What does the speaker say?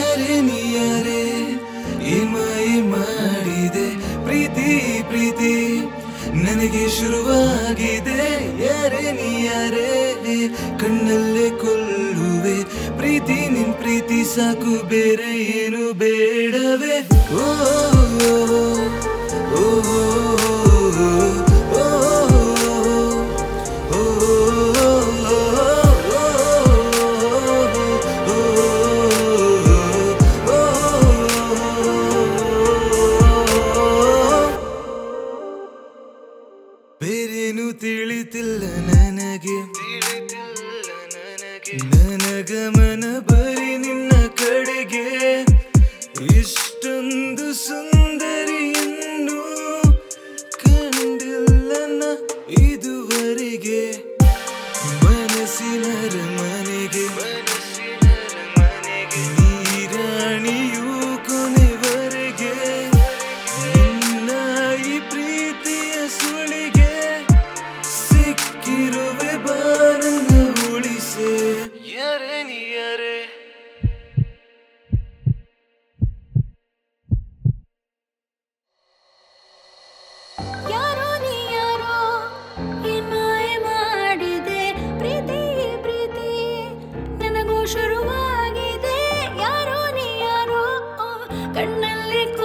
ಯಾರೇ ನೀ ಯಾರೇ ಏಮಾಯಿ ಮಾಡಿದೆ ಪ್ರೀತಿ ಪ್ರೀತಿ ನನಗೆ ಶುರುವಾಗಿದೆ ಯಾರೇ ನೀ ಯಾರೇ ಕಣ್ಣಲ್ಲೇ ಕೊಲ್ಲುವೆ ಪ್ರೀತಿ ನಿನ್ ಪ್ರೀತಿ ಸಾಕು ಬೇರೆ ಏನು ಬೇಡವೇ ಓ ಓ, ಓ, ಓ, ಬೇರೇನು ತಿಳಿತಿಲ್ಲ ನನಗೆ ನನಗಮನ ಬರೀ ನಿನ್ನ ಕಡೆಗೆ ಇಷ್ಟೊಂದು ಸುಂದರಿಯನ್ನು ಕಂಡಿಲ್ಲ ನ ಇದುವರೆಗೆ ಮನಸ್ಸಿನ ಮನೆಗೆ ನೀರಾಣಿಯು ಕೊನೆವರೆಗೆ ನಿನ್ನ ಈ ಪ್ರೀತಿಯ ಸುಳಿಗೆ ಸಿಕ್ಕಿರುವೆ ಬಾರನ್ನ ಉಳಿಸೆ ಯಾರೇ ನೀ ಯಾರೇ ಯಾರೋ ನೀ ಯಾರೋ ಏನ್ ಮಾಯ ಮಾಡಿದೆ ಪ್ರೀತಿ ಪ್ರೀತಿ ನನಗೂ ಶುರುವಾಗಿದೆ ಯಾರೋ ನೀ ಯಾರೋ ಕಣ್ಣಲ್ಲಿ